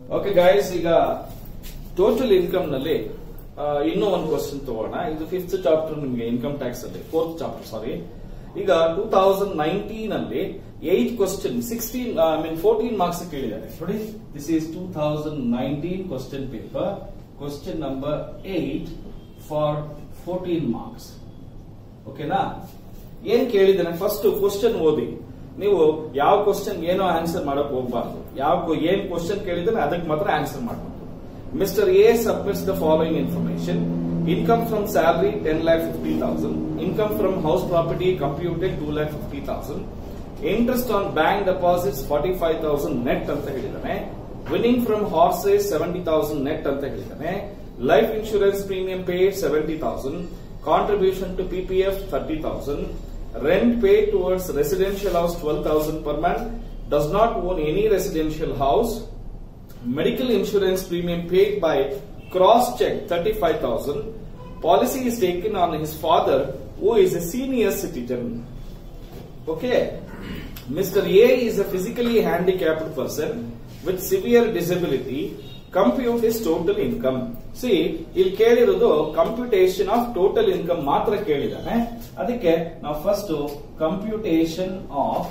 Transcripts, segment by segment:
Okay guys ಈಗ total income ನಲ್ಲಿ ಆ, ಇನ್ನೂ ಒಂದು ಕ್ವಶನ್ ತಗೋಣ ಇದು ಫಿಫ್ತ್ ಚಾಪ್ಟರ್ ನಿಮಗೆ ಇನ್ಕಮ್ ಟ್ಯಾಕ್ಸ್ ಅಲ್ಲಿ ಫೋರ್ತ್ ಚಾಪ್ಟರ್ ಸಾರಿ ಈಗ ಟೂ ತೌಸಂಡ್ ನೈನ್ಟೀನ್ ಅಲ್ಲಿ eight question sixteen I mean fourteen marks ಕೇಳಿದ್ದಾರೆ ನೋಡಿ this is two thousand nineteen question paper question number eight for fourteen marks ಓಕೆನಾ ಏನ್ ಕೇಳಿದ್ದಾನೆ ಫಸ್ಟ್ ಕ್ವಶನ್ ಓದಿ ನೀವು ಯಾವ ಕ್ವಶನ್ ಏನೋ ಆನ್ಸರ್ ಮಾಡಕ್ ಹೋಗ್ಬಾರ್ದು ಯಾವ ಏನ್ ಕ್ವಶನ್ ಕೇಳಿದ್ರೆ ಅದಕ್ಕೆ ಮಾತ್ರ ಆನ್ಸರ್ ಮಾಡಬೇಕು mister A submits the following information income from salary ten lakh fifty thousand income from house property computed two lakh fifty thousand interest on bank deposits forty five thousand net ಅಂತ ಹೇಳಿದ್ದಾನೆ winning from horse race seventy thousand net ಅಂತ ಹೇಳಿದ್ದಾನೆ life insurance premium paid seventy thousand contribution to PPF thirty thousand rent paid towards residential house 12,000 per month, does not own any residential house, medical insurance premium paid by cross check 35,000, policy is taken on his father who is a senior citizen. Okay. Mr. A is a physically handicapped person with severe disability. Compute his total income. See, ಇಲ್ಲಿ ಕೇಳಿರೋದು computation of total income ಮಾತ್ರ ಕೇಳಿದಾನೆ ಅದಕ್ಕೆ ನಾವು first computation of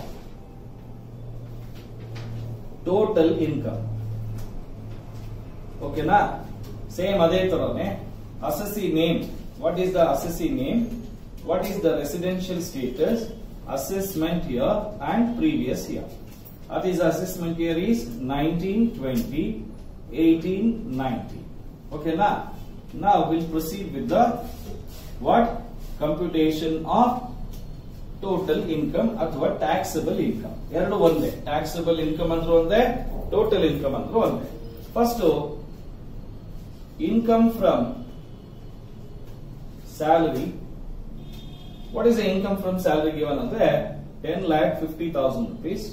total income ಓಕೆನಾ same ಅದೇ ತರನೇ assessee name what is the assessee name what is the residential status assessment year and previous year that is assessment year is 1920 1890 okay now now we'll proceed with the what computation of total income ಅಥವಾ taxable income ಎರಡು ಒಂದೇ taxable income ಅಂದ್ರೆ ಒಂದೇ total income ಅಂದ್ರೆ ಒಂದೇ first income from salary what is the income from salary given ಅಂದ್ರೆ ten lakh fifty thousand rupees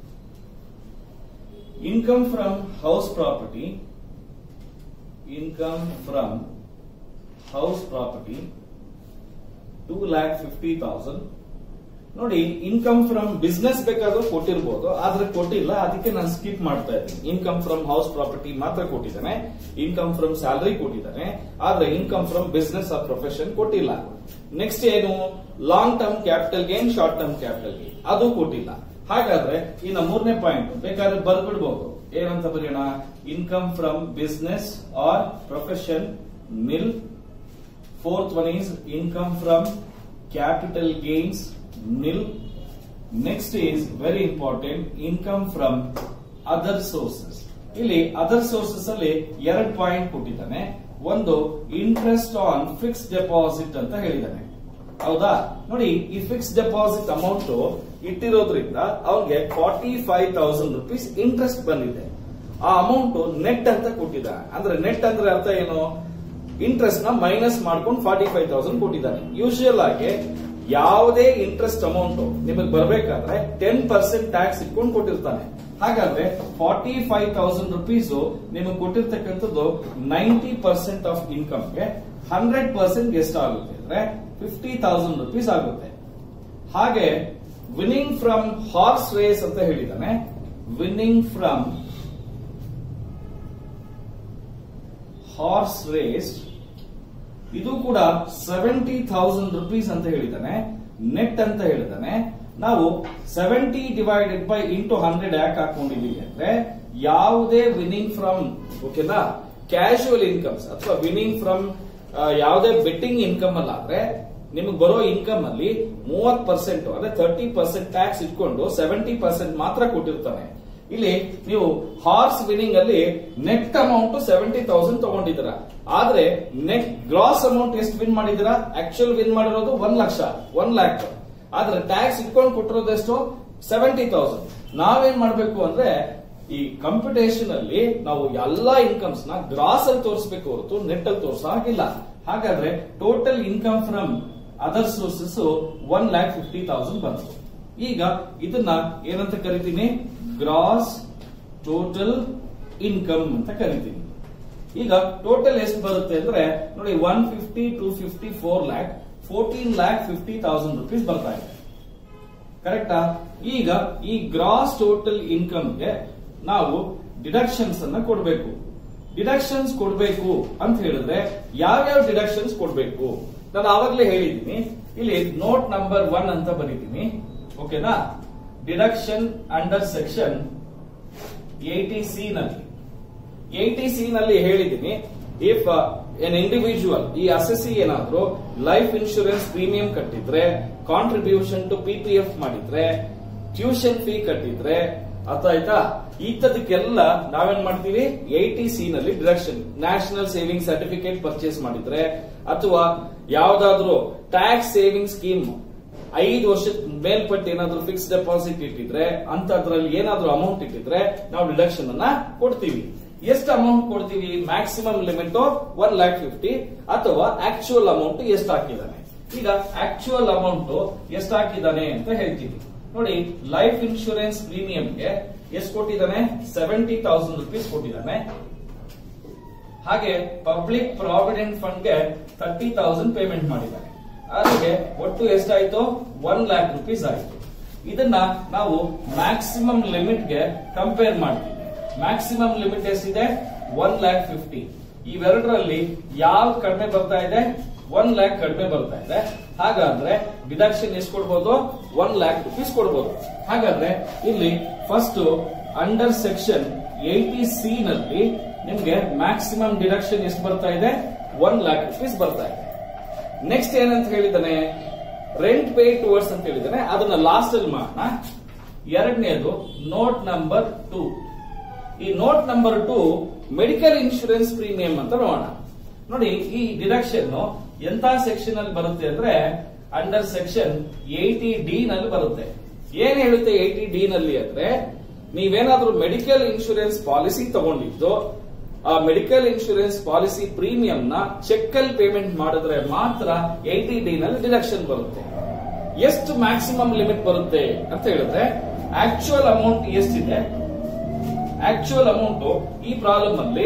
income from house property income from house property 2 lakh 50,000 ನೋಡಿ income from business ಬೇಕಾದ್ರೂ ಕೊಟ್ಟಿರ್ಬೋದು ಆದ್ರೆ ಕೊಟ್ಟಿಲ್ಲ ಅದಕ್ಕೆ ನಾನು ಸ್ಕಿಪ್ ಮಾಡ್ತಾ ಇದ್ದೀನಿ ಇನ್ಕಮ್ ಫ್ರಮ್ ಹೌಸ್ ಪ್ರಾಪರ್ಟಿ ಮಾತ್ರ ಕೊಟ್ಟಿದ್ದಾನೆ ಇನ್ಕಮ್ ಫ್ರಮ್ ಸ್ಯಾಲರಿ ಕೊಟ್ಟಿದ್ದಾನೆ ಆದ್ರೆ income from business or profession ಕೊಟ್ಟಿಲ್ಲ ನೆಕ್ಸ್ಟ್ ಏನು long term capital gain short term capital gain ಅದು ಕೊಟ್ಟಿಲ್ಲ ಹಾಗಾದ್ರೆ ಇನ್ನು ಮೂರನೇ ಪಾಯಿಂಟ್ ಬೇಕಾದ್ರೆ ಬರ್ಬಿಡ್ಬಹುದು ಏನಂತ ಬರೆಯೋಣ income from business or profession nil fourth one is income from capital gains nil next is very important income from other sources ಇಲ್ಲಿ ಅದರ್ ಸೋರ್ಸಸ್ ಅಲ್ಲಿ ಎರಡು ಪಾಯಿಂಟ್ ಕೊಟ್ಟಿದ್ದಾನೆ ಒಂದು ಇಂಟ್ರೆಸ್ಟ್ ಆನ್ ಫಿಕ್ಸ್ ಡೆಪಾಸಿಟ್ ಅಂತ ಹೇಳಿದ್ದಾನೆ ಹೌದಾ ನೋಡಿ ಈ ಫಿಕ್ಸ್ ಡೆಪಾಸಿಟ್ ಅಮೌಂಟ್ ಇಟ್ಟಿರೋದ್ರಿಂದ ಅವ್ರಿಗೆ forty five thousand rupees interest ಬಂದಿದೆ ಆ ಅಮೌಂಟ್ ನೆಟ್ ಅಂತ ಕೊಟ್ಟಿದ್ದಾನೆ ಅಂದ್ರೆ ನೆಟ್ ಅಂದ್ರೆ ಅರ್ಥ ಏನು ಇಂಟ್ರೆಸ್ಟ್ ನ ಮೈನಸ್ ಮಾಡ್ಕೊಂಡು ಫಾರ್ಟಿ ಫೈವ್ ತೌಸಂಡ್ ಕೊಟ್ಟಿದ್ದಾನೆ ಯೂಶುವಲ್ ಆಗಿ ಯಾವುದೇ ಇಂಟ್ರೆಸ್ಟ್ ಅಮೌಂಟ್ ನಿಮಗೆ ಬರಬೇಕಾದ್ರೆ ಟೆನ್ ಪರ್ಸೆಂಟ್ ಟ್ಯಾಕ್ಸ್ ಇಟ್ಕೊಂಡು ಕೊಟ್ಟಿರ್ತಾನೆ ಹಾಗಾದ್ರೆ ಫಾರ್ಟಿ ಫೈವ್ ತೌಸಂಡ್ ರುಪೀಸ್ ನಿಮಗೆ ಕೊಟ್ಟಿರ್ತಕ್ಕಂಥದ್ದು ನೈಂಟಿ ಪರ್ಸೆಂಟ್ ಆಫ್ ಇನ್ಕಮ್ಗೆ ಹಂಡ್ರೆಡ್ ಪರ್ಸೆಂಟ್ ಎಷ್ಟಾಗುತ್ತೆ ಅಂದ್ರೆ ಫಿಫ್ಟಿ ತೌಸಂಡ್ ರುಪೀಸ್ ಆಗುತ್ತೆ ಹಾಗೆ ವಿನ್ನಿಂಗ್ ಫ್ರಮ್ ಹಾರ್ಸ್ ರೇಸ್ ಅಂತ ಹೇಳಿದಾನೆ ವಿನ್ನಿಂಗ್ ಫ್ರಮ್ ಹಾರ್ಸ್ ರೇಸ್ ಇದು ಕೂಡ ಸೆವೆಂಟಿ ಥೌಸಂಡ್ ರುಪೀಸ್ ಅಂತ ಹೇಳಿದಾನೆ ನೆಟ್ ಅಂತ ಹೇಳಿದಾನೆ ನಾವು seventy divided by into hundred ಯಾಕೆ ಹಾಕೊಂಡಿದೀವಿ ಅಂದ್ರೆ ಯಾವುದೇ ವಿನ್ನಿಂಗ್ ಫ್ರಮ್ ಓಕೆನಾ ಕ್ಯಾಶುವಲ್ ಇನ್ಕಮ್ಸ್ ಅಥವಾ ವಿನ್ನಿಂಗ್ ಫ್ರಮ್ ಯಾವುದೇ ಬೆಟ್ಟಿಂಗ್ ಇನ್ಕಮ್ ಅಲ್ಲ ಆದ್ರೆ ನಿಮಗೆ ಬರೋ ಇನ್ಕಮ್ ಅಲ್ಲಿ ಮೂವತ್ ಪರ್ಸೆಂಟ್ ಅಂದ್ರೆ ತರ್ಟಿ ಪರ್ಸೆಂಟ್ ಟ್ಯಾಕ್ಸ್ ಇಟ್ಕೊಂಡು ಸೆವೆಂಟಿ ಪರ್ಸೆಂಟ್ ಮಾತ್ರ ಕೊಟ್ಟಿರ್ತಾನೆ ಇಲ್ಲಿ ನೀವು ಹಾರ್ಸ್ ವಿನಿಂಗ್ ಅಲ್ಲಿ ನೆಟ್ ಅಮೌಂಟ್ ಸೆವೆಂಟಿ ತೌಸಂಡ್ ತಗೊಂಡಿದ್ದೀರ ಆದ್ರೆ ನೆಟ್ ಗ್ರಾಸ್ ಅಮೌಂಟ್ ಎಷ್ಟು ವಿನ್ ಮಾಡಿದಿರಾ ಆಕ್ಚುಯಲ್ ವಿನ್ ಮಾಡಿರೋದು ಒಂದ್ ಲಕ್ಷ ಒನ್ ಲ್ಯಾಕ್ ಆದ್ರೆ ಟ್ಯಾಕ್ಸ್ ಇಟ್ಕೊಂಡು ಕೊಟ್ಟಿರೋದು ಎಷ್ಟು ಸೆವೆಂಟಿ ತೌಸಂಡ್ ನಾವೇನ್ ಮಾಡ್ಬೇಕು ಅಂದ್ರೆ ಈ ಕಂಪ್ಯೂಟೇಷನ್ ಅಲ್ಲಿ ನಾವು ಎಲ್ಲಾ ಇನ್ಕಮ್ಸ್ ನ ಗ್ರಾಸ್ ಅಲ್ಲಿ ತೋರಿಸಬೇಕು ಹೊರತು ನೆಟ್ ಅಲ್ಲಿ ತೋರಿಸೋ ಹಾಗಿಲ್ಲ ಹಾಗಾದ್ರೆ total income from other sources one lakh fifty thousand ಬಂತು ಈಗ ಇದನ್ನ ಏನಂತ ಕರಿತೀನಿ ಗ್ರಾಸ್ ಟೋಟಲ್ ಇನ್ಕಮ್ ಅಂತ ಕರಿತೀನಿ ಈಗ ಟೋಟಲ್ ಎಷ್ಟು ಬರುತ್ತೆ ಅಂದ್ರೆ ನೋಡಿ one fifty two fifty four lakh fourteen lakh fifty thousand rupees ಬರ್ತಾ ಇದೆ ಕರೆಕ್ಟಾ ಈಗ ಈ ಗ್ರಾಸ್ ಟೋಟಲ್ ಇನ್ಕಮ್ಗೆ ನಾವು ಡಿಡಕ್ಷನ್ಸ್ ಅನ್ನ ಕೊಡಬೇಕು ಡಿಡಕ್ಷನ್ಸ್ ಕೊಡಬೇಕು ಅಂತ ಹೇಳಿದ್ರೆ ಯಾವ್ಯಾವ ಡಿಡಕ್ಷನ್ಸ್ ಕೊಡಬೇಕು ನಾನು ಆವಾಗಲೇ ಹೇಳಿದ್ದೀನಿ ಇಲ್ಲಿ ನೋಟ್ ನಂಬರ್ ಒನ್ ಅಂತ ಬರೀತೀನಿ ಓಕೆನಾ deduction under section eighty C ನಲ್ಲಿ ಏಟಿ ಸಿ ನಲ್ಲಿ ಹೇಳಿದ್ದೀನಿ ಇಫ್ ಎನ್ ಇಂಡಿವಿಜುವಲ್ ಈ ಅಸೆಸಿ ಏನಾದ್ರು ಲೈಫ್ ಇನ್ಶೂರೆನ್ಸ್ ಪ್ರೀಮಿಯಂ ಕಟ್ಟಿದ್ರೆ contribution to P P F ಮಾಡಿದ್ರೆ ಟ್ಯೂಷನ್ ಫೀ ಕಟ್ಟಿದ್ರೆ ಅರ್ಥಾಯ್ತಾ ಇಂಥದಕ್ಕೆಲ್ಲ ನಾವೇನ್ ಮಾಡ್ತೀವಿ ಏಟಿ ಸಿ ನಲ್ಲಿ deduction national saving certificate purchase ಮಾಡಿದ್ರೆ ಅಥವಾ ಯಾವ್ದಾದ್ರು ಟ್ಯಾಕ್ಸ್ ಸೇವಿಂಗ್ ಸ್ಕೀಮ್ ಐದು ವರ್ಷದ ಮೇಲ್ಪಟ್ಟು ಏನಾದ್ರು ಫಿಕ್ಸ್ ಡೆಪಾಸಿಟ್ ಇಟ್ಟಿದ್ರೆ ಅಂತದ್ರಲ್ಲಿ ಏನಾದ್ರು ಅಮೌಂಟ್ ಇಟ್ಟಿದ್ರೆ ನಾವು ಡಿಡಕ್ಷನ್ ಅನ್ನ ಕೊಡ್ತೀವಿ ಎಷ್ಟು ಅಮೌಂಟ್ ಕೊಡ್ತೀವಿ maximum limit one lakh fifty ಅಥವಾ ಆಕ್ಚುಯಲ್ ಅಮೌಂಟ್ ಎಷ್ಟು ಹಾಕಿದಾನೆ ಈಗ ಆಕ್ಚುಯಲ್ ಅಮೌಂಟ್ ಎಷ್ಟು ಹಾಕಿದಾನೆ ಅಂತ ಹೇಳ್ತೀವಿ ನೋಡಿ ಲೈಫ್ ಇನ್ಶೂರೆನ್ಸ್ ಪ್ರೀಮಿಯಂಗೆ ಎಷ್ಟು ಕೊಟ್ಟಿದ್ದಾನೆ ಸೆವೆಂಟಿ ತೌಸಂಡ್ ರುಪೀಸ್ ಕೊಟ್ಟಿದ್ದಾನೆ ಹಾಗೆ ಪಬ್ಲಿಕ್ ಪ್ರಾವಿಡೆಂಟ್ ಫಂಡ್ಗೆ ತರ್ಟಿ ತೌಸಂಡ್ ಪೇಮೆಂಟ್ ಮಾಡಿದ್ದಾರೆ ಅಲ್ಲಿಗೆ ಒಟ್ಟು ಎಷ್ಟಾಯ್ತು ಒನ್ ಲ್ಯಾಕ್ ರುಪೀಸ್ ಆಯ್ತು ಇದನ್ನ ನಾವು ಮ್ಯಾಕ್ಸಿಮಮ್ ಲಿಮಿಟ್ಗೆ ಕಂಪೇರ್ ಮಾಡ್ತೀವಿ ಮ್ಯಾಕ್ಸಿಮಮ್ ಲಿಮಿಟ್ ಎಷ್ಟಿದೆ ಒನ್ ಲ್ಯಾಕ್ ಫಿಫ್ಟಿ ಇವೆರಡರಲ್ಲಿ ಯಾವ ಕಡಿಮೆ ಬರ್ತಾ ಇದೆ ಒನ್ ಲ್ಯಾಕ್ ಕಡಿಮೆ ಬರ್ತಾ ಇದೆ ಹಾಗಾದ್ರೆ ಡಿಡಕ್ಷನ್ ಎಷ್ಟು ಕೊಡ್ಬೋದು ಒನ್ ಲ್ಯಾಕ್ ರುಪೀಸ್ ಕೊಡ್ಬೋದು ಹಾಗಾದ್ರೆ ಇಲ್ಲಿ first under section eighty C ನಲ್ಲಿ ನಿಮ್ಗೆ ಮ್ಯಾಕ್ಸಿಮಮ್ ಡಿಡಕ್ಷನ್ ಎಷ್ಟು ಬರ್ತಾ ಇದೆ ಒನ್ ಲ್ಯಾಕ್ ರುಪೀಸ್ ಬರ್ತಾ ಇದೆ ನೆಕ್ಸ್ಟ್ ಏನಂತ ಹೇಳಿದಾನೆ ರೆಂಟ್ ಪೇ ಟುವರ್ಡ್ಸ್ ಅಂತ ಹೇಳಿದಾನೆ ಅದನ್ನ ಲಾಸ್ಟ್ ಅಲ್ಲಿ ಮಾಡೋಣ ಎರಡನೇದು ನೋಟ್ ನಂಬರ್ ಟೂ ಈ note number two medical insurance premium ಅಂತ ನೋಡೋಣ ನೋಡಿ ಈ ಡಿಡಕ್ಷನ್ ಎಂತ ಸೆಕ್ಷನ್ ಅಲ್ಲಿ ಬರುತ್ತೆ ಅಂದ್ರೆ ಅಂಡರ್ ಸೆಕ್ಷನ್ ಏಟಿ ಡಿ ನಲ್ಲಿ ಬರುತ್ತೆ ಏನ್ ಹೇಳುತ್ತೆ ಏಟಿ ಡಿ ನಲ್ಲಿ ಅಂದ್ರೆ ನೀವೇನಾದ್ರೂ ಮೆಡಿಕಲ್ ಇನ್ಶೂರೆನ್ಸ್ ಪಾಲಿಸಿ ತಗೊಂಡಿದ್ದು ಆ ಮೆಡಿಕಲ್ ಇನ್ಶೂರೆನ್ಸ್ ಪಾಲಿಸಿ ಪ್ರೀಮಿಯಂ ನ ಚೆಕ್ ಅಲ್ಲಿ ಪೇಮೆಂಟ್ ಮಾಡಿದ್ರೆ ಮಾತ್ರ ಏಟಿ ಡಿ ನಲ್ಲಿ ಡಿಡಕ್ಷನ್ ಬರುತ್ತೆ ಎಷ್ಟು ಮ್ಯಾಕ್ಸಿಮಮ್ ಲಿಮಿಟ್ ಬರುತ್ತೆ ಅಂತ ಹೇಳಿದ್ರೆ ಆಕ್ಚುಯಲ್ ಅಮೌಂಟ್ ಎಷ್ಟಿದೆ ಆಕ್ಚುಯಲ್ ಅಮೌಂಟ್ ಈ ಪ್ರಾಬ್ಲಮ್ ಅಲ್ಲಿ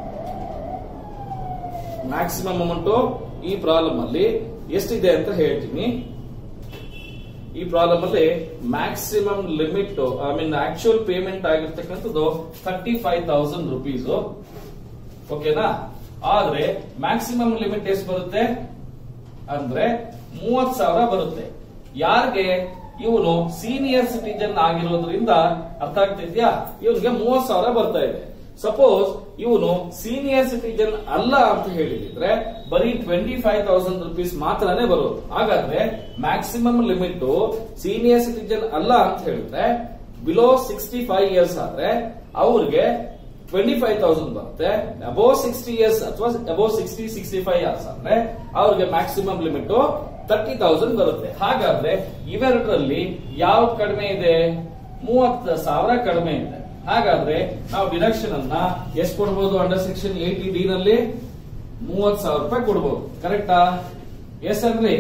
ಮ್ಯಾಕ್ಸಿಮಮ್ ಅಮೌಂಟ್ ಈ ಪ್ರಾಬ್ಲಮ್ ಅಲ್ಲಿ ಎಷ್ಟಿದೆ ಅಂತ ಹೇಳ್ತೀನಿ ಈ ಪ್ರಾಬ್ಲಮ್ ಅಲ್ಲಿ maximum limit I mean actual payment ಆಗಿರ್ತಕ್ಕಂಥದ್ದು ಥರ್ಟಿ ಫೈವ್ ತೌಸಂಡ್ ರುಪೀಸ್ ಓಕೆನಾ ಆದ್ರೆ ಮ್ಯಾಕ್ಸಿಮಮ್ ಲಿಮಿಟ್ ಎಷ್ಟು ಬರುತ್ತೆ ಅಂದ್ರೆ ಮೂವತ್ ಸಾವಿರ ಬರುತ್ತೆ ಯಾರಿಗೆ ಇವನು ಸೀನಿಯರ್ ಸಿಟಿಜನ್ ಆಗಿರೋದ್ರಿಂದ ಅರ್ಥ ಆಗ್ತಿದ್ಯಾ ಇವನಿಗೆ ಮೂವತ್ ಸಾವಿರ ಬರ್ತಾ ಇದೆ ಸಪೋಸ್ ಇವನು ಸೀನಿಯರ್ ಸಿಟಿಜನ್ ಅಲ್ಲ ಅಂತ ಹೇಳಿದ್ರೆ ಬರೀ ಟ್ವೆಂಟಿ ಫೈವ್ ತೌಸಂಡ್ ರುಪೀಸ್ ಮಾತ್ರನೇ ಬರೋದು ಹಾಗಾದ್ರೆ ಮ್ಯಾಕ್ಸಿಮಮ್ ಲಿಮಿಟ್ ಸೀನಿಯರ್ ಸಿಟಿಜನ್ ಅಲ್ಲ ಅಂತ ಹೇಳಿದ್ರೆ ಬಿಲೋ ಸಿಕ್ಸ್ಟಿ ಫೈವ್ ಇಯರ್ಸ್ ಆದ್ರೆ ಅವ್ರಿಗೆ ಟ್ವೆಂಟಿ ಫೈವ್ ತೌಸಂಡ್ ಬರುತ್ತೆ ಅಬೌವ್ ಸಿಕ್ಸ್ಟಿ ಇಯರ್ಸ್ ಅಥವಾ above sixty sixty five years ಅಂದ್ರೆ ಅವ್ರಿಗೆ ಮ್ಯಾಕ್ಸಿಮಮ್ ಲಿಮಿಟ್ ತರ್ಟಿ ತೌಸಂಡ್ ಬರುತ್ತೆ ಹಾಗಾದ್ರೆ ಇವೆರಡರಲ್ಲಿ ಯಾವ್ದು ಕಡಿಮೆ ಇದೆ ಮೂವತ್ತು ಸಾವಿರ ಕಡಿಮೆ ಇದೆ ಹಾಗಾದ್ರೆ ನಾವು ಡಿಡಕ್ಷನ್ ಅನ್ನ ಎಷ್ಟು ಕೊಡಬಹುದು ಅಂಡರ್ ಸೆಕ್ಷನ್ ಏಟಿ ಡಿ ನಲ್ಲಿ ಮೂವತ್ ಸಾವಿರ ರೂಪಾಯಿ ಕೊಡಬಹುದು ಕರೆಕ್ಟಾ ಎಸ್ ಅನ್ರಿ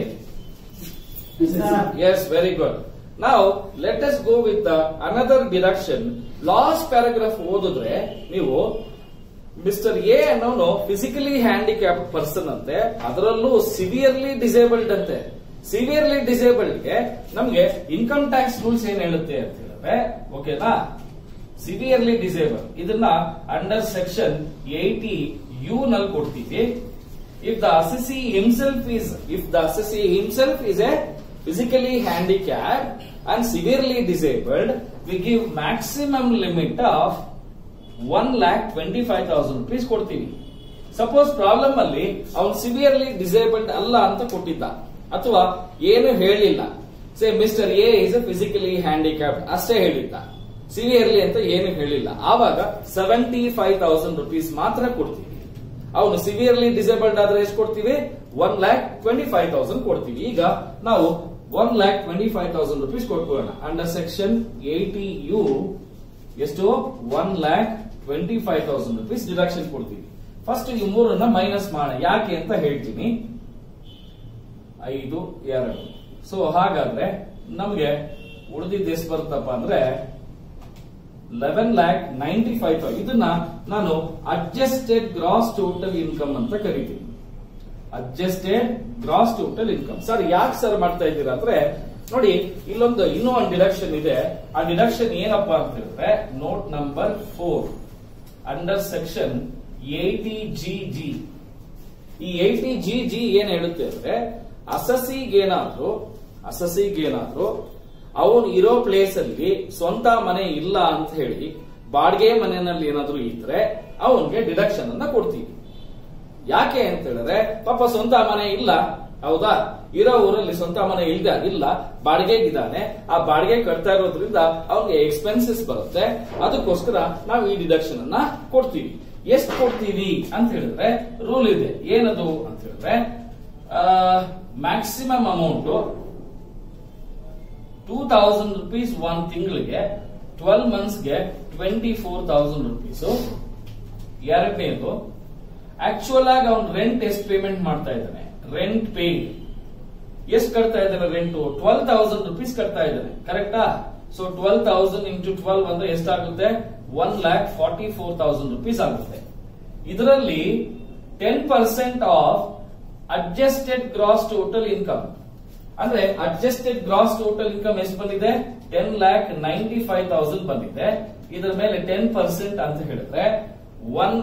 ಎಸ್ ವೆರಿ ಗುಡ್ ನಾವು let us go with another deduction last paragraph ಓದಿದ್ರೆ ನೀವು ಮಿಸ್ಟರ್ ಎ ಅನ್ನೋನು ಫಿಸಿಕಲಿ ಹ್ಯಾಂಡಿಕ್ಯಾಪ್ ಪರ್ಸನ್ ಅಂತೆ ಅದರಲ್ಲೂ ಸಿವಿಯರ್ಲಿ ಡಿಸೇಬಲ್ಡ್ ಅಂತೆ ಸಿವಿಯರ್ಲಿ ಡಿಸೇಬಲ್ಡ್ ಗೆ ನಮ್ಗೆ ಇನ್ಕಮ್ ಟ್ಯಾಕ್ಸ್ ರೂಲ್ಸ್ ಏನ್ ಹೇಳುತ್ತೆ ಅಂತ ಹೇಳಿದ್ರೆ ಓಕೆನಾ ಸಿವಿಯರ್ಲಿ ಡಿಸೇಬಲ್ ಇದನ್ನ ಅಂಡರ್ ಸೆಕ್ಷನ್ ಏಟಿ ಯು ನಲ್ಲಿ ಕೊಡ್ತೀವಿ if the assessee himself is if the assessee himself is a physically handicap and severely disabled we give maximum limit of one lakh twenty five thousand rupees ಕೊಡ್ತೀವಿ suppose problem ಅಲ್ಲಿ ಅವನು severely disabled ಅಲ್ಲ ಅಂತ ಕೊಟ್ಟಿದ್ದ ಅಥವಾ ಏನು ಹೇಳಿಲ್ಲ say mister A is a physically handicap ಅಷ್ಟೇ ಹೇಳಿದ್ದ ಸಿವಿಯರ್ಲಿ ಅಂತ ಏನು ಹೇಳಿಲ್ಲ ಆವಾಗ ಸೆವೆಂಟಿ ಫೈವ್ ತೌಸಂಡ್ ರುಪೀಸ್ ಮಾತ್ರ ಕೊಡ್ತೀವಿ ಅವನು ಸಿವಿಯರ್ಲಿ ಡಿಸೇಬಲ್ಡ್ ಆದ್ರೆ ಎಷ್ಟು ಕೊಡ್ತೀವಿ one lakh twenty five thousand ಕೊಡ್ತೀವಿ ಈಗ ನಾವು one lakh twenty five thousand rupees ಕೊಟ್ಕೊಳ್ಳೋಣ ಅಂಡರ್ ಸೆಕ್ಷನ್ ಏಟಿ ಯು ಎಷ್ಟು one lakh twenty five thousand rupees deduction ಕೊಡ್ತೀವಿ ಫಸ್ಟ್ ಈ ಮೂರನ್ನ ಮೈನಸ್ ಮಾಡೋಣ ಯಾಕೆ ಅಂತ ಹೇಳ್ತೀನಿ ಐದು ಎರಡು ಸೊ ಹಾಗಾದ್ರೆ ನಮಗೆ ಉಳಿದಿದ್ದು ಎಷ್ಟು ಬರುತ್ತಪ್ಪ ಅಂದ್ರೆ eleven lakh ninety five thousand ಇದನ್ನ ನಾನು ಅಡ್ಜಸ್ಟೆಡ್ ಗ್ರಾಸ್ ಟೋಟಲ್ ಇನ್ಕಮ್ ಅಂತ ಕರಿತೀನಿ adjusted gross total income sir ಯಾಕೆ ಸರ್ ಮಾಡ್ತಾ ಇದ್ದೀರಾ ಅಂದ್ರೆ ನೋಡಿ ಇಲ್ಲೊಂದು ಇನ್ನೂ ಒಂದು ಡಿಡಕ್ಷನ್ ಇದೆ ಆ ಡಿಡಕ್ಷನ್ ಏನಪ್ಪಾ ಅಂತ ಹೇಳಿದ್ರೆ note number four under section eighty G G ಈ ಏಟಿ ಜಿ ಜಿ ಏನ್ ಹೇಳುತ್ತೆ ಅಂದ್ರೆ ಅಸಸಿಗೇನಾದ್ರೂ ಅಸಸಿಗೇನಾದ್ರೂ ಅವನು ಇರೋ ಪ್ಲೇಸ್ ಅಲ್ಲಿ ಸ್ವಂತ ಮನೆ ಇಲ್ಲ ಅಂತ ಹೇಳಿ ಬಾಡಿಗೆ ಮನೆಯಲ್ಲಿ ಏನಾದ್ರೂ ಇದ್ರೆ ಅವನ್ಗೆ ಡಿಡಕ್ಷನ್ ಅನ್ನ ಕೊಡ್ತೀವಿ ಯಾಕೆ ಅಂತ ಹೇಳಿದ್ರೆ ಪಾಪ ಸ್ವಂತ ಮನೆ ಇಲ್ಲ ಹೌದಾ ಇರೋ ಊರಲ್ಲಿ ಸ್ವಂತ ಮನೆ ಇಲ್ದ ಇಲ್ಲ ಬಾಡಿಗೆಗಿದ್ದಾನೆ ಆ ಬಾಡಿಗೆ ಕಟ್ತಾ ಇರೋದ್ರಿಂದ ಅವ್ನಿಗೆ ಎಕ್ಸ್ಪೆನ್ಸಸ್ ಬರುತ್ತೆ ಅದಕ್ಕೋಸ್ಕರ ನಾವು ಈ ಡಿಡಕ್ಷನ್ ಅನ್ನ ಕೊಡ್ತೀವಿ ಎಷ್ಟು ಕೊಡ್ತೀವಿ ಅಂತ ಹೇಳಿದ್ರೆ ರೂಲ್ ಇದೆ ಏನದು ಅಂತ ಹೇಳಿದ್ರೆ maximum amount two thousand rupees ಒಂದ್ ತಿಂಗಳಿಗೆ ಟ್ವೆಲ್ ಮಂತ್ಸ್ಗೆ ಟ್ವೆಂಟಿ ಫೋರ್ ತೌಸಂಡ್ ರುಪೀಸ್ ಎರಡನೇದು ಆಕ್ಚುಯಲ್ ಆಗಿ ಅವ್ನು ರೆಂಟ್ ಎಷ್ಟು ಪೇಮೆಂಟ್ ಮಾಡ್ತಾ ಇದ್ದಾನೆ ರೆಂಟ್ ಪೇಡ್ ಎಷ್ಟು ಕಟ್ತಾ ಇದ್ದಾನೆ ರೆಂಟ್ ಟ್ವೆಲ್ ತೌಸಂಡ್ ರುಪೀಸ್ ಕಟ್ತಾ ಇದ್ದಾನೆ ಕರೆಕ್ಟಾ so twelve thousand into twelve ಅಂದ್ರೆ ಎಷ್ಟಾಗುತ್ತೆ one lakh forty four thousand rupees ಆಗುತ್ತೆ ಇದರಲ್ಲಿ ten percent of adjusted gross total income ಅಂದ್ರೆ ಅಡ್ಜಸ್ಟೆಡ್ ಗ್ರಾಸ್ ಟೋಟಲ್ ಇನ್ಕಮ್ ಎಷ್ಟು ಬಂದಿದೆ ten lakh ninety five thousand ಬಂದಿದೆ ಇದರ ಮೇಲೆ ಟೆನ್ ಪರ್ಸೆಂಟ್ ಅಂತ ಹೇಳಿದ್ರೆ one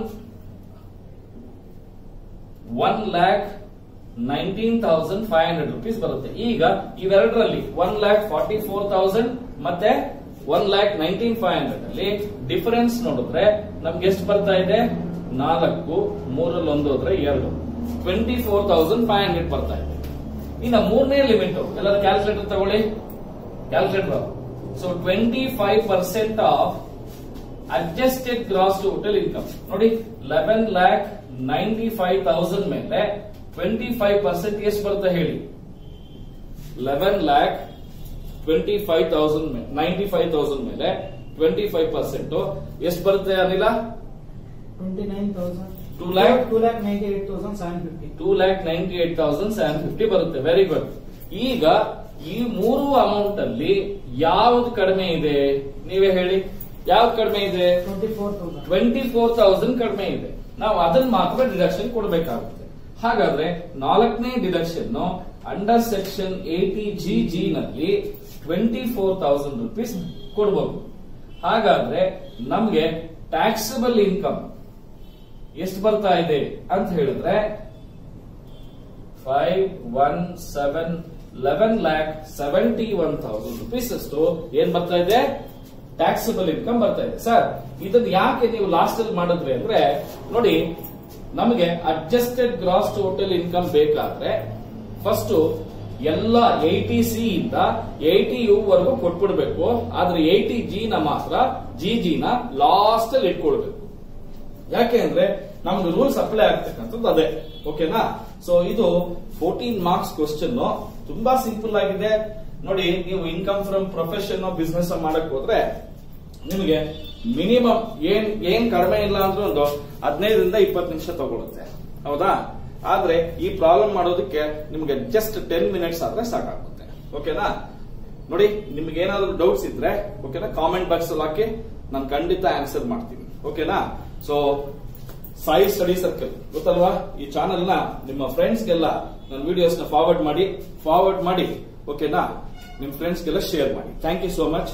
one lakh nineteen thousand five hundred rupees ಬರುತ್ತೆ ಈಗ ಇವೆರಡರಲ್ಲಿ one lakh forty four thousand ಮತ್ತೆ one lakh nineteen five hundred ಅಲ್ಲಿ ಡಿಫರೆನ್ಸ್ ನೋಡಿದ್ರೆ ನಮ್ಗೆ ಎಷ್ಟು ಬರ್ತಾ ಇದೆ ನಾಲ್ಕು ಮೂರಲ್ಲಿ ಒಂದು ಹೋದ್ರೆ ಎರಡು twenty four thousand five hundred ಬರ್ತಾ ಇದೆ ಇನ್ನ ಮೂರನೇ ಲಿಮಿಟ್ ಎಲ್ಲರೂ ಕ್ಯಾಲ್ಕುಲೇಟರ್ ತಗೊಳ್ಳಿ calculator so twenty five percent of adjusted gross total income ನೋಡಿ eleven lakh ninety five thousand ಮೇಲೆ ಟ್ವೆಂಟಿ ಫೈವ್ ಪರ್ಸೆಂಟ್ ಎಷ್ಟು ಬರುತ್ತೆ ಹೇಳಿ eleven lakh twenty five thousand ninety five thousand ಮೇಲೆ ಟ್ವೆಂಟಿ ಫೈವ್ ಪರ್ಸೆಂಟ್ ಎಷ್ಟು ಬರುತ್ತೆ ಅನಿಲ twenty nine thousand Two lakh? Two lakh ninety eight thousand seven fifty two lakh ninety eight thousand seven fifty ಬರುತ್ತೆ very good ಈಗ ಈ ಮೂರು ಅಮೌಂಟ್ ಅಲ್ಲಿ ಯಾವ್ದು ಕಡಿಮೆ ಇದೆ ನೀವೇ ಹೇಳಿ ಯಾವ್ದು ಕಡಿಮೆ ಇದೆ twenty four thousand twenty four thousand ಕಡಿಮೆ ಇದೆ ನಾವು ಅದನ್ನ ಮಾತ್ರ ಡಿಡಕ್ಷನ್ ಕೊಡಬೇಕಾಗುತ್ತೆ ಹಾಗಾದ್ರೆ ನಾಲ್ಕನೇ deduction under section eighty G G ನಲ್ಲಿ ಟ್ವೆಂಟಿ ಫೋರ್ ತೌಸಂಡ್ ರುಪೀಸ್ ಕೊಡಬಹುದು ಹಾಗಾದ್ರೆ ನಮ್ಗೆ ಟ್ಯಾಕ್ಸಬಲ್ ಇನ್ಕಮ್ ಎಷ್ಟು ಬರ್ತಾ ಇದೆ ಅಂತ ಹೇಳಿದ್ರೆ five one seven eleven lakh seventy one thousand rupees ಅಷ್ಟು ಏನ್ ಬರ್ತಾ ಇದೆ ಟ್ಯಾಕ್ಸಬಲ್ ಇನ್ಕಮ್ ಬರ್ತಾ ಇದೆ ಸರ್ ಇದನ್ನ ಯಾಕೆ ನೀವು ಲಾಸ್ಟ್ ಅಲ್ಲಿ ಮಾಡಿದ್ರಿ ಅಂದ್ರೆ ನೋಡಿ ನಮಗೆ ಅಡ್ಜಸ್ಟೆಡ್ ಗ್ರಾಸ್ ಟೋಟಲ್ ಇನ್ಕಮ್ ಬೇಕಾದ್ರೆ ಫಸ್ಟ್ ಎಲ್ಲ ಏಟಿ ಸಿ ಇಂದ ಏಟಿ ಯು ವರೆಗೂ ಕೊಟ್ಬಿಡ್ಬೇಕು ಆದ್ರೆ ಏಟಿ ಜಿ ನ ಮಾತ್ರ ಜಿ ಜಿ ನ ಲಾಸ್ಟ್ ಅಲ್ಲಿ ಇಟ್ಕೊಳ್ಬೇಕು ಯಾಕೆ ಅಂದ್ರೆ ನಮ್ದು ರೂಲ್ಸ್ ಅಪ್ಲೈ ಆಗ್ತಕ್ಕಂಥದ್ದು ಅದೇ ಓಕೆನಾ ಸೊ ಇದು ಫೋರ್ಟೀನ್ ಮಾರ್ಕ್ಸ್ ಕ್ವಶನ್ ತುಂಬಾ ಸಿಂಪಲ್ ಆಗಿದೆ ನೋಡಿ ನೀವು ಇನ್ಕಮ್ ಫ್ರಮ್ ಪ್ರೊಫೆಷನ್ ಬಿಸ್ನೆಸ್ ಮಾಡಕ್ ಹೋದ್ರೆ ನಿಮಗೆ ಮಿನಿಮಮ್ ಏನ್ ಏನ್ ಕಡಿಮೆ ಇಲ್ಲ ಅಂದ್ರೆ ಒಂದು ಹದಿನೈದರಿಂದ ಇಪ್ಪತ್ತು ನಿಮಿಷ ತಗೊಳುತ್ತೆ ಹೌದಾ ಆದ್ರೆ ಈ ಪ್ರಾಬ್ಲಮ್ ಮಾಡೋದಕ್ಕೆ ನಿಮ್ಗೆ ಜಸ್ಟ್ ಟೆನ್ ಮಿನಿಟ್ಸ್ ಆದ್ರೆ ಸಾಕಾಗುತ್ತೆ ಓಕೆನಾ ನೋಡಿ ನಿಮ್ಗೆ ಏನಾದ್ರು ಡೌಟ್ಸ್ ಇದ್ರೆ ಓಕೆನಾ ಕಾಮೆಂಟ್ ಬಾಕ್ಸ್ ಅಲ್ಲಿ ಹಾಕಿ ನಾನು ಖಂಡಿತ ಆನ್ಸರ್ ಮಾಡ್ತೀನಿ ಓಕೆನಾ ಸೊ ಸಾಯಿ ಸ್ಟಡಿ ಸರ್ಕಲ್ ಗೊತ್ತಲ್ವಾ ಈ ಚಾನೆಲ್ ನ ನಿಮ್ಮ ಫ್ರೆಂಡ್ಸ್ಗೆಲ್ಲ ನನ್ನ ವಿಡಿಯೋಸ್ ನ ಫಾರ್ವರ್ಡ್ ಮಾಡಿ ಫಾರ್ವರ್ಡ್ ಮಾಡಿ ಓಕೆನಾ ನಿಮ್ ಫ್ರೆಂಡ್ಸ್ಗೆಲ್ಲ ಶೇರ್ ಮಾಡಿ thank you so much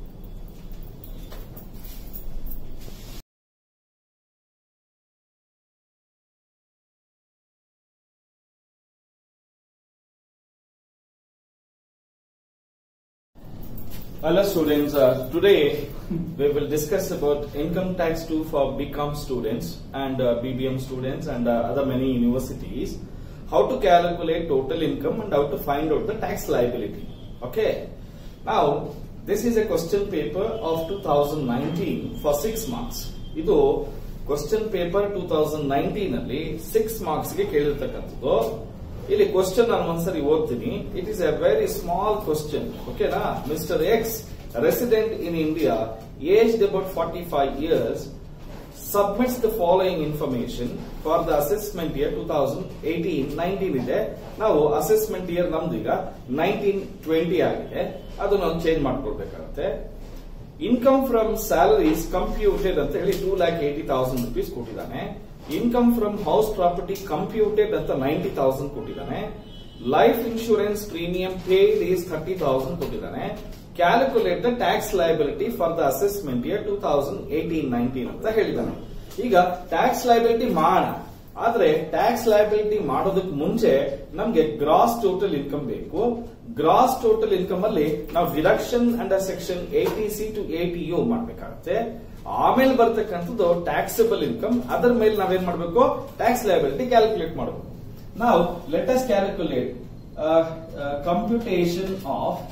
Hello students, uh, today we will discuss about income tax 2 for BCom students and uh, BBM students and uh, other many universities. How to calculate total income and how to find out the tax liability. Okay. Now, this is a question paper of 2019 for 6 marks. ಇದು question paper two thousand nineteen ಅಲ್ಲಿ six marks ಗೆ ಕೇಳಿರ್ತಕ್ಕಂಥದ್ದು ಇಲ್ಲಿ question ನಾನು ಒಂದ್ಸರಿ ಓದ್ತೀನಿ it is a very small question ಓಕೆನಾ mister X resident in India aged about forty five years submits the following information for the assessment year 2018 19 ಇದೆ ನಾವು ಅಸೆಸ್ಮೆಂಟ್ ಇಯರ್ ನಮ್ದು ಈಗ ನೈನ್ಟೀನ್ ಟ್ವೆಂಟಿ ಆಗಿದೆ ಅದನ್ನ ನಾವು ಚೇಂಜ್ ಮಾಡ್ಕೊಳ್ಬೇಕಾಗುತ್ತೆ ಇನ್ಕಮ್ ಫ್ರಮ್ ಸ್ಯಾಲರೀಸ್ ಕಂಪ್ಯೂಟೆಡ್ ಅಂತ ಹೇಳಿ two lakh eighty thousand rupees ಕೊಟ್ಟಿದ್ದಾನೆ income from house property computed ಅಂತ ನೈಂಟಿ ತೌಸಂಡ್ ಕೊಟ್ಟಿದ್ದಾನೆ life insurance premium paid is thirty thousand ಕೊಟ್ಟಿದ್ದಾನೆ calculate the tax liability for the assessment year two thousand eighteen nineteen ಅಂತ ಹೇಳಿದ್ದಾನೆ ಈಗ tax liability ಮಾಡೋಣ ಆದ್ರೆ tax liability ಮಾಡೋದಕ್ಕೆ ಮುಂಚೆ ನಮ್ಗೆ ಗ್ರಾಸ್ ಟೋಟಲ್ ಇನ್ಕಮ್ ಬೇಕು ಗ್ರಾಸ್ ಟೋಟಲ್ ಇನ್ಕಮ್ ಅಲ್ಲಿ ನಾವು deduction under section eighty C to eighty U ಮಾಡ್ಬೇಕಾಗುತ್ತೆ ಆಮೇಲೆ ಬರ್ತಕ್ಕಂಥದ್ದು ಟ್ಯಾಕ್ಸಬಲ್ ಇನ್ಕಮ್ ಅದರ ಮೇಲೆ ನಾವೇನ್ ಮಾಡ್ಬೇಕು ಟ್ಯಾಕ್ಸ್ ಲೈಬಿಲಿಟಿ ಕ್ಯಾಲ್ಕುಲೇಟ್ ಮಾಡಬೇಕು ನಾವು let's calculate computation of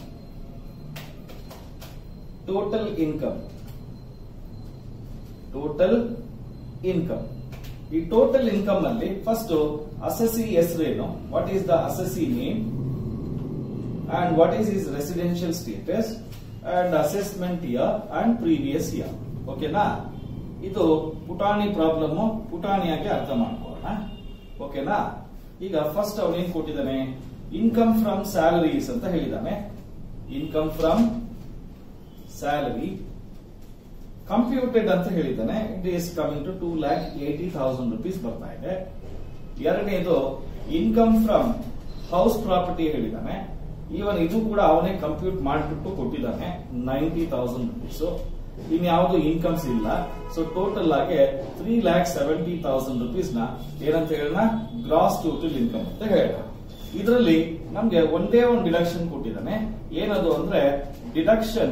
total income total income ಈ ಟೋಟಲ್ ಇನ್ಕಮ್ ಅಲ್ಲಿ ಫಸ್ಟ್ ಅಸಸಿ ಹೆಸರೇನು what is the assessee name and what is his residential status and assessment year and previous year ಓಕೆನಾ ಇದು ಪುಟಾಣಿ problem ಪುಟಾಣಿಯಾಗಿ ಅರ್ಥ ಮಾಡ್ಕೊಳ್ಳೋಣ ಓಕೆನಾ ಈಗ ಫಸ್ಟ್ ಅವನೇನ್ ಕೊಟ್ಟಿದ್ದಾನೆ ಇನ್ಕಮ್ ಫ್ರಮ್ ಸ್ಯಾಲರೀಸ್ ಅಂತ ಹೇಳಿದಾನೆ ಇನ್ಕಮ್ ಫ್ರಮ್ ಸ್ಯಾಲರಿ ಕಂಪ್ಯೂಟೆಡ್ ಅಂತ ಹೇಳಿದ್ದಾನೆ it is coming to two lakh eighty thousand rupees ಬರ್ತಾ ಇದೆ ಎರಡನೇದು ಇನ್ಕಮ್ ಫ್ರಮ್ ಹೌಸ್ ಪ್ರಾಪರ್ಟಿ ಹೇಳಿದ್ದಾನೆ ಈವನ್ ಇದು ಕೂಡ ಅವನೇ ಕಂಪ್ಯೂಟ್ ಮಾಡಿಬಿಟ್ಟು ಕೊಟ್ಟಿದ್ದಾನೆ ನೈಂಟಿ ತೌಸಂಡ್ ರುಪೀಸ್ ಇನ್ಯಾವುದು ಇನ್ಕಮ್ಸ್ ಇಲ್ಲ ಸೊ ಟೋಟಲ್ ಆಗಿ three lakh seventy thousand rupees ನ ಏನಂತ ಹೇಳೋಣ ಗ್ರಾಸ್ ಟೋಟಲ್ ಇನ್ಕಮ್ ಅಂತ ಹೇಳೋಣ ಇದರಲ್ಲಿ ನಮ್ಗೆ ಒಂದೇ ಒಂದು ಡಿಡಕ್ಷನ್ ಕೊಟ್ಟಿದ್ದಾನೆ ಏನದು ಅಂದ್ರೆ deduction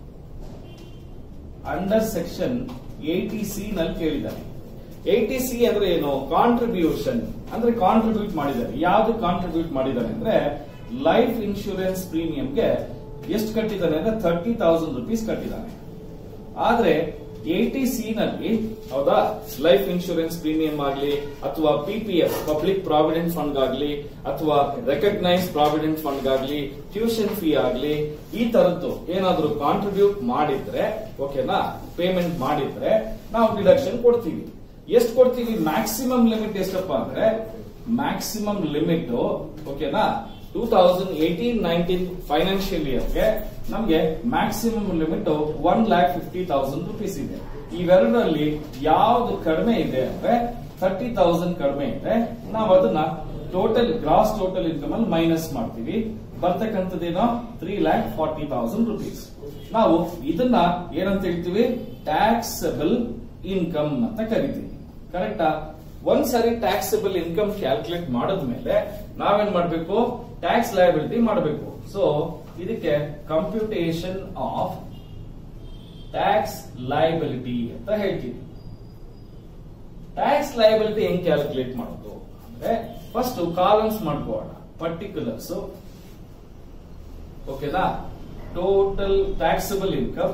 under section eighty C ನಲ್ಲಿ ಕೇಳಿದ್ದಾನೆ ಏಟಿ ಸಿ ಅಂದ್ರೆ ಏನು ಕಾಂಟ್ರಿಬ್ಯೂಷನ್ ಅಂದ್ರೆ ಕಾಂಟ್ರಿಬ್ಯೂಟ್ ಮಾಡಿದ್ದಾರೆ ಯಾವ್ದು ಕಾಂಟ್ರಿಬ್ಯೂಟ್ ಮಾಡಿದ್ದಾನೆ ಅಂದ್ರೆ ಲೈಫ್ ಇನ್ಶೂರೆನ್ಸ್ ಪ್ರೀಮಿಯಂಗೆ ಎಷ್ಟು ಕಟ್ಟಿದ್ದಾನೆ ಅಂದ್ರೆ ಥರ್ಟಿ ತೌಸಂಡ್ ರುಪೀಸ್ ಕಟ್ಟಿದ್ದಾನೆ ಆದ್ರೆ ಏಟಿ ಸಿ ನಲ್ಲಿ ಹೌದಾ ಲೈಫ್ ಇನ್ಶೂರೆನ್ಸ್ ಪ್ರೀಮಿಯಂ ಆಗಲಿ ಅಥವಾ ಪಿಪಿಎಫ್ ಪಬ್ಲಿಕ್ ಪ್ರಾವಿಡೆಂಟ್ ಫಂಡ್ ಆಗಲಿ ಅಥವಾ ರೆಕಗ್ನೈಸ್ ಪ್ರಾವಿಡೆಂಟ್ ಫಂಡ್ ಆಗಲಿ ಟ್ಯೂಷನ್ ಫೀ ಆಗಲಿ ಈ ತರದ್ದು ಏನಾದ್ರೂ ಕಾಂಟ್ರಿಬ್ಯೂಟ್ ಮಾಡಿದ್ರೆ ಓಕೆನಾ ಪೇಮೆಂಟ್ ಮಾಡಿದ್ರೆ ನಾವು ಡಿಡಕ್ಷನ್ ಕೊಡ್ತೀವಿ ಎಷ್ಟು ಕೊಡ್ತೀವಿ ಮ್ಯಾಕ್ಸಿಮಮ್ ಲಿಮಿಟ್ ಎಷ್ಟಪ್ಪ ಅಂದ್ರೆ ಮ್ಯಾಕ್ಸಿಮಮ್ ಲಿಮಿಟ್ ಓಕೆನಾ two thousand eighteen nineteen financial ಇಯರ್ಗೆ ನಮಗೆ maximum limit one lakh fifty thousand rupees ಇದೆ ಇವೆರಡರಲ್ಲಿ ಯಾವ್ದು ಕಡಿಮೆ ಇದೆ ಅಂದ್ರೆ ಥರ್ಟಿ ತೌಸಂಡ್ ಕಡಿಮೆ ಇದೆ ನಾವು ಅದನ್ನ ಟೋಟಲ್ ಗ್ರಾಸ್ ಟೋಟಲ್ ಇನ್ಕಮ್ ಅಲ್ಲಿ ಮೈನಸ್ ಮಾಡ್ತೀವಿ ಬರ್ತಕ್ಕಂಥದ್ದೇನೋ three lakh forty thousand rupees ನಾವು ಇದನ್ನ ಏನಂತ ಹೇಳ್ತೀವಿ ಟ್ಯಾಕ್ಸಬಲ್ ಇನ್ಕಮ್ ಅಂತ ಕರಿತೀವಿ ಕರೆಕ್ಟಾ ಒಂದ್ಸರಿ ಟ್ಯಾಕ್ಸಬಲ್ ಇನ್ಕಮ್ ಕ್ಯಾಲ್ಕುಲೇಟ್ ಮಾಡಿದ್ಮೇಲೆ ನಾವೇನ್ ಮಾಡ್ಬೇಕು ಟ್ಯಾಕ್ಸ್ ಲಯಬಿಲಿಟಿ ಮಾಡಬೇಕು ಸೊ ಇದಕ್ಕೆ ಕಂಪ್ಯೂಟೇಷನ್ ಆಫ್ ಟ್ಯಾಕ್ಸ್ ಲಯಬಿಲಿಟಿ ಅಂತ ಹೇಳ್ತೀವಿ ಟ್ಯಾಕ್ಸ್ ಲಯಬಿಲಿಟಿ ಹೆಂಗ್ ಕ್ಯಾಲ್ಕುಲೇಟ್ ಮಾಡೋದು ಅಂದ್ರೆ ಫಸ್ಟ್ ಕಾಲಮ್ಸ್ ಮಾಡ್ಕೋಣ ಪರ್ಟಿಕ್ಯುಲರ್ಸ್ ಓಕೆನಾ ಟೋಟಲ್ ಟ್ಯಾಕ್ಸಬಲ್ ಇನ್ಕಮ್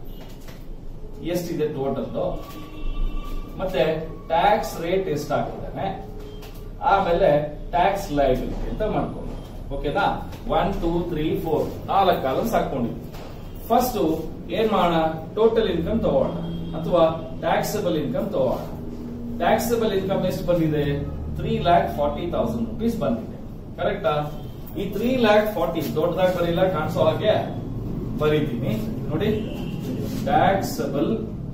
ಎಷ್ಟಿದೆ ಟೋಟಲ್ ಮತ್ತೆ ಟ್ಯಾಕ್ಸ್ ರೇಟ್ ಎಷ್ಟಾಗಿದ್ದಾನೆ ಆಮೇಲೆ ಟ್ಯಾಕ್ಸ್ ಲೈಬಿಲಿಟಿ ಅಂತ ಮಾಡ್ಕೊಂಡು ಓಕೆನಾ ಒನ್ ಟೂ ತ್ರೀ ಫೋರ್ ನಾಲ್ಕು ಕಾಲಮ್ಸ್ ಹಾಕೊಂಡಿದ್ವಿ ಫಸ್ಟ್ ಏನ್ ಮಾಡೋಣ ಟೋಟಲ್ ಇನ್ಕಮ್ ತಗೋಣ ಅಥವಾ ಟ್ಯಾಕ್ಸಬಲ್ ಇನ್ಕಮ್ ತಗೋಣ ಟ್ಯಾಕ್ಸಬಲ್ ಇನ್ಕಮ್ ಎಷ್ಟು ಬಂದಿದೆ three lakh forty thousand rupees ಬಂದಿದೆ ಕರೆಕ್ಟಾ ಈ ತ್ರೀ ಲ್ಯಾಕ್ ಫಾರ್ಟಿ ದೊಡ್ಡದಾಗಿ ಬರೀಲ್ಲ ಕಾಣಿಸೋ ಹಾಗೆ ಬರೀತೀನಿ ನೋಡಿ taxable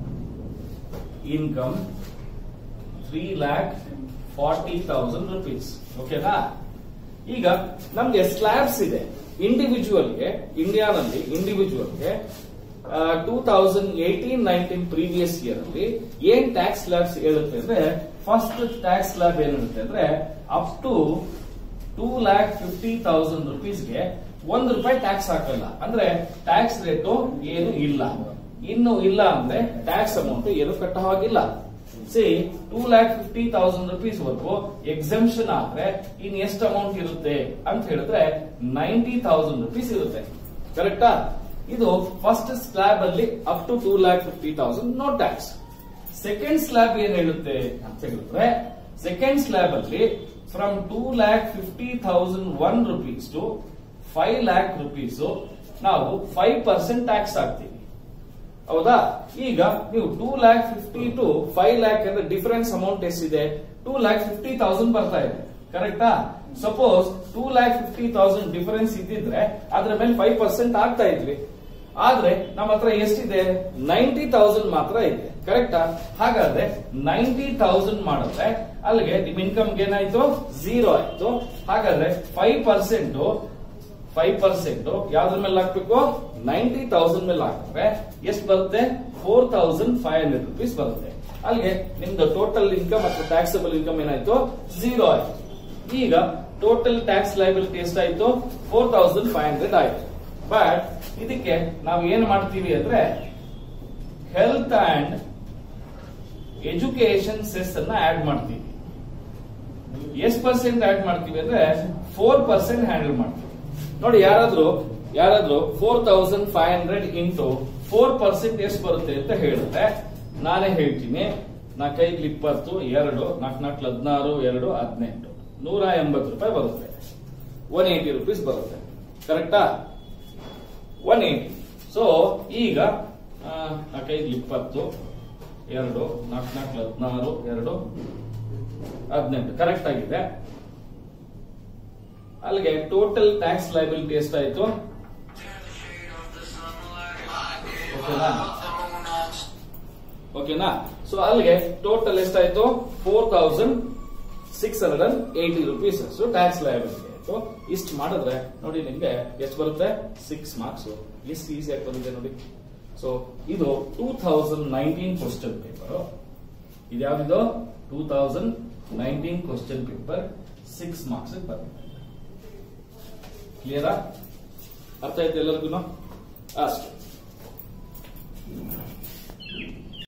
income three lakh forty thousand rupees ಓಕೆನಾ ಈಗ ನಮ್ಗೆ ಸ್ಲ್ಯಾಬ್ಸ್ ಇದೆ ಇಂಡಿವಿಜುವಲ್ಗೆ ಇಂಡಿಯಾನಲ್ಲಿ ಇಂಡಿವಿಜುವಲ್ಗೆ two thousand eighteen nineteen previous year ಅಲ್ಲಿ ಏನ್ ಟ್ಯಾಕ್ಸ್ ಸ್ಲ್ಯಾಬ್ಸ್ ಹೇಳುತ್ತೆ ಅಂದ್ರೆ ಫಸ್ಟ್ ಟ್ಯಾಕ್ಸ್ ಸ್ಲ್ಯಾಬ್ ಏನಿರುತ್ತೆ ಅಂದ್ರೆ up to two lakh fifty thousand ರುಪೀಸ್ಗೆ ಒಂದು ರೂಪಾಯಿ ಟ್ಯಾಕ್ಸ್ ಹಾಕಲ್ಲ ಅಂದ್ರೆ ಟ್ಯಾಕ್ಸ್ ರೇಟು ಏನು ಇಲ್ಲ ಇನ್ನು ಇಲ್ಲ ಅಂದ್ರೆ ಟ್ಯಾಕ್ಸ್ ಅಮೌಂಟ್ ಏನು ಕಟ್ಟ ಹಾಗಿಲ್ಲ see two lakh fifty thousand rupees ವರೆಗೂ ಎಕ್ಸಂಪ್ಷನ್ ಆದ್ರೆ ಇನ್ ಎಷ್ಟು ಅಮೌಂಟ್ ಇರುತ್ತೆ ಅಂತ ಹೇಳಿದ್ರೆ ನೈಂಟಿ ತೌಸಂಡ್ ರುಪೀಸ್ ಇರುತ್ತೆ ಕರೆಕ್ಟಾ ಇದು ಫಸ್ಟ್ ಸ್ಲ್ಯಾಬ್ ಅಲ್ಲಿ up to two lakh fifty thousand no tax second slab ಏನ್ ಹೇಳುತ್ತೆ ಅಂತ ಹೇಳಿದ್ರೆ ಸೆಕೆಂಡ್ ಸ್ಲ್ಯಾಬ್ ಅಲ್ಲಿ from two lakh fifty thousand one rupees to five lakh rupees ನಾವು ಫೈವ್ ಪರ್ಸೆಂಟ್ ಟ್ಯಾಕ್ಸ್ ಹಾಕ್ತೀವಿ ಹೌದಾ ಈಗ ನೀವು two lakh fifty to five lakh ಅಂದ್ರೆ ಡಿಫರೆನ್ಸ್ ಅಮೌಂಟ್ ಎಷ್ಟಿದೆ ಟೂ ಲ್ಯಾಕ್ ಫಿಫ್ಟಿ ತೌಸಂಡ್ ಬರ್ತಾ ಇದೆ ಕರೆಕ್ಟಾ suppose two lakh fifty thousand difference ಇದ್ದಿದ್ರೆ ಅದ್ರ ಮೇಲೆ ಫೈವ್ ಪರ್ಸೆಂಟ್ ಆಗ್ತಾ ಇದ್ವಿ ಆದ್ರೆ ನಮ್ಮ ಹತ್ರ ಎಷ್ಟಿದೆ ನೈಂಟಿ ತೌಸಂಡ್ ಮಾತ್ರ ಇದೆ ಕರೆಕ್ಟಾ ಹಾಗಾದ್ರೆ ನೈಂಟಿ ತೌಸಂಡ್ ಮಾಡಿದ್ರೆ ಅಲ್ಲಿಗೆ ನಿಮ್ ಇನ್ಕಮ್ ಏನಾಯ್ತು ಝೀರೋ ಆಯ್ತು ಹಾಗಾದ್ರೆ ಫೈವ್ ಪರ್ಸೆಂಟ್ ಫೈವ್ ಪರ್ಸೆಂಟ್ ಯಾವ್ದ್ರ ಮೇಲೆ ಹಾಕ್ಬೇಕು ನೈಂಟಿ ತೌಸಂಡ್ ಮೇಲೆ ಹಾಕಿದ್ರೆ ಎಷ್ಟು ಬರುತ್ತೆ four thousand five hundred rupees ಬರುತ್ತೆ ಅಲ್ಲಿಗೆ ನಿಮ್ದು ಟೋಟಲ್ ಇನ್ಕಮ್ ಅಥವಾ ಟ್ಯಾಕ್ಸಬಲ್ ಇನ್ಕಮ್ ಏನಾಯ್ತು ಝೀರೋ ಆಯ್ತು ಈಗ ಟೋಟಲ್ ಟ್ಯಾಕ್ಸ್ ಲೈಬಿಲಿಟಿ ಎಷ್ಟಾಯ್ತು ಫೋರ್ ತೌಸಂಡ್ ಫೈವ್ ಹಂಡ್ರೆಡ್ ಆಯ್ತು ಬಟ್ ಇದಕ್ಕೆ ನಾವು ಏನ್ ಮಾಡ್ತೀವಿ ಅಂದ್ರೆ ಹೆಲ್ತ್ ಅಂಡ್ ಎಜುಕೇಶನ್ ಸೆಸ್ ಅನ್ನ ಆಡ್ ಮಾಡ್ತೀವಿ ಎಷ್ಟು ಪರ್ಸೆಂಟ್ ಆಡ್ ಮಾಡ್ತೀವಿ ಅಂದ್ರೆ ಫೋರ್ ಪರ್ಸೆಂಟ್ ಹ್ಯಾಂಡಲ್ ಮಾಡ್ತೀವಿ ನೋಡಿ ಯಾರಾದ್ರೂ ಯಾರಾದ್ರೂ four thousand five hundred into four percent ಎಷ್ಟು ಬರುತ್ತೆ ಅಂತ ಹೇಳಿದ್ರೆ ನಾನೇ ಹೇಳ್ತೀನಿ ನಾಲ್ಕೈದು ಇಪ್ಪತ್ತು ಎರಡು ನಾಲ್ಕು ನಾಲ್ಕು ಹದಿನಾರು ಎರಡು ಹದಿನೆಂಟು ನೂರ ಎಂಬತ್ತು ರೂಪಾಯಿ ಬರುತ್ತೆ ಒನ್ ಏಯ್ಟಿ ರುಪೀಸ್ ಬರುತ್ತೆ ಕರೆಕ್ಟಾ ಒನ್ ಏಯ್ಟಿ ಸೊ ಈಗ ಆ, ನಾಲ್ಕೈದು ಇಪ್ಪತ್ತು ಎರಡು ನಾಲ್ಕು ನಾಲ್ಕು ಹದಿನಾರು ಎರಡು ಹದಿನೆಂಟು ಕರೆಕ್ಟ್ ಆಗಿದೆ ಅಲ್ಲಿಗೆ ಟೋಟಲ್ ಟ್ಯಾಕ್ಸ್ ಲೈಬಿಲಿಟಿ ಎಷ್ಟಾಯ್ತು ಓಕೆನಾ ಓಕೆನಾ ಸೊ ಅಲ್ಲಿಗೆ ಟೋಟಲ್ ಎಷ್ಟಾಯ್ತು four thousand six hundred and eighty rupees ಅಷ್ಟು ಟ್ಯಾಕ್ಸ್ ಲಯಬಿಲಿಟಿ ಆಯ್ತು ಇಷ್ಟು ಮಾಡಿದ್ರೆ ನೋಡಿ ನಿಮ್ಗೆ ಎಷ್ಟು ಬರುತ್ತೆ ಸಿಕ್ಸ್ ಮಾರ್ಕ್ಸ್ ಎಷ್ಟು ಈಸಿಯಾಗಿ ಬಂದಿದೆ ನೋಡಿ ಸೊ ಇದು two thousand nineteen question paper ಇದ್ಯಾವ್ದಿದು two thousand nineteen question paper six marks ಬಂದಿದೆ ಕ್ಲಿಯರಾ ಅರ್ಥ ಆಯ್ತು ಎಲ್ಲರಿಗೂ ಅಷ್ಟು